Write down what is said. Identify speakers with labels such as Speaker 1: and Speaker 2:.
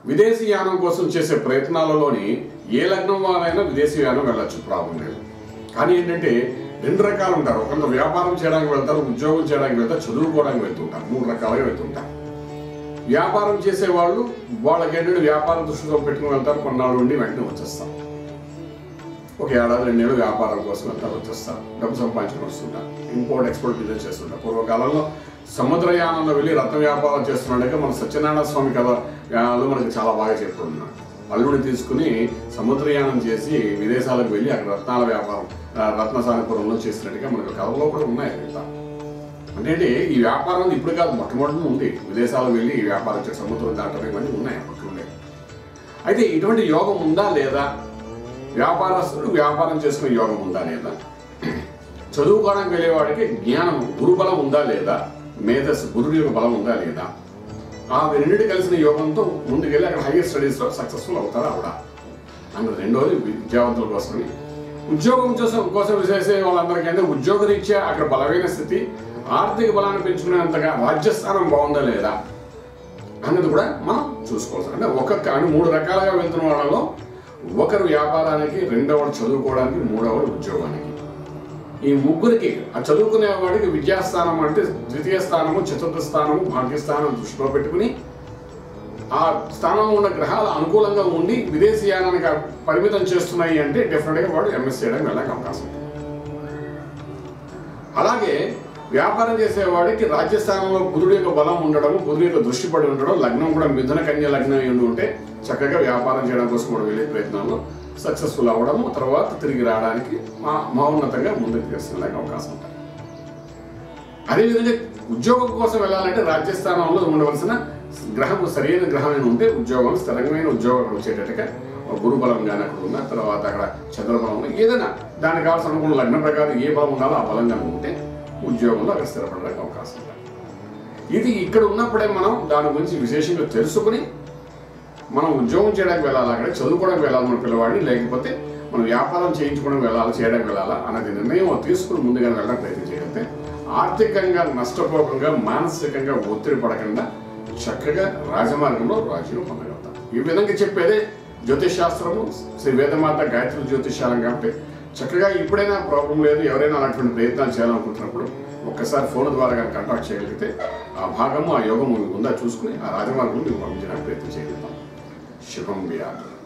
Speaker 1: విదేశీ యానం కోసం చేసే ప్రయత్నాలలోని ఏ లగ్నం వారైనా విదేశీ యానం వెళ్ళొచ్చు ప్రాబ్లం లేదు కానీ ఏంటంటే రెండు రకాలు ఉంటారు కొంత వ్యాపారం చేయడానికి వెళ్తారు ఉద్యోగం చేయడానికి వెళ్తారు చదువుకోవడానికి వెళ్తుంటారు మూడు రకాలుగా వెళ్తుంటారు వ్యాపారం చేసే వాళ్ళు వాళ్ళకి ఏంటంటే వ్యాపారం దృష్టితో పెట్టుకుని వెళ్తారు కొన్నాళ్ళు ఉండి వెంటనే వచ్చేస్తారు ఒక ఏడాది రెండేళ్ళు వ్యాపారం కోసం వెళ్తారు వచ్చేస్తారు డబ్బు సంపాదించుకుని వస్తుంటారు ఇంపోర్ట్ ఎక్స్పోర్ట్ బిజినెస్ చేస్తుంటారు పూర్వకాలంలో సముద్రయానంలో వెళ్ళి రత్న వ్యాపారం చేస్తున్నాడే మన సత్యనారాయణ స్వామి కథ లో మనకి చాలా బాగా చెప్పుకున్నాడు అల్లుడిని తీసుకుని సముద్రయానం చేసి విదేశాలకు వెళ్ళి అక్కడ రత్నాల వ్యాపారం ఆ, రత్నసానిపురంలో చేసినట్టుగా మనకు కథలో కూడా ఉన్నాయి మిగతా అంటే ఈ వ్యాపారం ఇప్పుడు కాదు మొట్టమొదటి ఉంది విదేశాలకు వెళ్ళి ఈ వ్యాపారం చేసే సముద్రం దాటడం ఇవన్నీ ఉన్నాయి అప్పట్లో ఉండే అయితే ఇటువంటి యోగం ఉందా లేదా వ్యాపారస్తుడు వ్యాపారం చేసుకునే యోగం ఉందా లేదా చదువుకోవడానికి వెళ్ళేవాడికి జ్ఞానం గురుబలం ఉందా లేదా మేధస్సు గురుడు యొక్క బలం ఉందా లేదా ఆ రెండింటి కలిసిన యోగంతో ముందుకెళ్ళి అక్కడ హైయర్ స్టడీస్లో సక్సెస్ఫుల్ అవుతారా ఆవిడ అన్న రెండోది విద్యావంతుల కోసమని ఉద్యోగం కోసం కోసం చేసే వాళ్ళందరికీ అంటే ఉద్యోగరీత్యా అక్కడ బలమైన స్థితి ఆర్థిక బలాన్ని పెంచుకునేంతగా రాజ్యస్థానం బాగుందా లేదా అన్నది కూడా మనం చూసుకోవాలి అంటే ఒక్కొక్క అంటే మూడు రకాలుగా వెళ్తున్న వాళ్ళలో ఒకరు వ్యాపారానికి రెండవడు చదువుకోవడానికి మూడవడు ఉద్యోగానికి ఈ ముగ్గురికి ఆ చదువుకునే వాడికి విద్యాస్థానం అంటే ద్వితీయ స్థానము చతుర్థ స్థానము భాగ్యస్థానం దృష్టిలో పెట్టుకుని ఆ స్థానంలో ఉన్న గ్రహాలు అనుకూలంగా ఉండి విదేశీయానానికి పరిమితం చేస్తున్నాయి అంటే డెఫినెట్గా వాడు ఎంఎస్ చేయడానికి వెళ్ళడానికి అవకాశం ఉంది అలాగే వ్యాపారం చేసేవాడికి రాజ్యస్థానంలో బుధుడి యొక్క బలం ఉండడం బుధుడి యొక్క దృష్టి పడి ఉండడం లగ్నం కూడా మిథున కన్య లగ్నం అయి ఉండి ఉంటే చక్కగా వ్యాపారం చేయడం కోసం కూడా వెళ్ళే ప్రయత్నంలో సక్సెస్ఫుల్ అవ్వడము తర్వాత తిరిగి రావడానికి మా మహోన్నతంగా ముందుకు తీసుకెళ్ళడానికి అవకాశం ఉంటుంది అదేవిధంగా ఉద్యోగం కోసం వెళ్ళాలంటే రాజ్యస్థానంలో ఉండవలసిన గ్రహం సరైన గ్రహమైన ఉంటే ఉద్యోగం స్థిరమైన ఉద్యోగం వచ్చేటట్టుగా ఒక గురు బలం కానీ అక్కడ ఉన్న తర్వాత అక్కడ చంద్రబలం ఉన్న ఏదైనా దానికి కావాల్సిన అనుకున్న లగ్న ప్రకారం ఏ బలం ఉండాలో ఆ బలం కానీ ఉంటే ఉద్యోగంలో అక్కడ స్థిరపడడానికి అవకాశం ఉంది ఇది ఇక్కడ ఉన్నప్పుడే మనం దాని గురించి విశేషంగా తెలుసుకుని మనం ఉద్యోగం చేయడానికి వెళ్ళాలా అక్కడ చదువుకోవడానికి వెళ్ళాలి మన పిల్లవాడిని లేకపోతే మనం వ్యాపారం చేయించుకోవడానికి వెళ్ళాలా చేయడానికి వెళ్ళాలా అన్నది నిర్ణయం తీసుకుని ముందుగా వెళ్ళడానికి ప్రయత్నం చేయగలిగితే ఆర్థికంగా నష్టపోకుండా మానసికంగా ఒత్తిడి పడకుండా చక్కగా రాజమార్గంలో రాజును పొందగలుగుతాం ఈ విధంగా చెప్పేదే జ్యోతిష్ శాస్త్రము శ్రీ వేదమాత గాయత్రి జ్యోతిషాలం కాబట్టి చక్కగా ఇప్పుడైనా ప్రాబ్లం లేదు ఎవరైనా అలాంటి ప్రయత్నాలు చేయాలనుకుంటున్నప్పుడు ఒక్కసారి ఫోన్ ద్వారా కానీ కాంటాక్ట్ చేయగలిగితే ఆ భాగము ఆ యోగము ఉందా చూసుకుని ఆ రాజమార్గం మీకు పంపించడానికి ప్రయత్నం చేయగలుగుతాం శుభం వ్యాధులు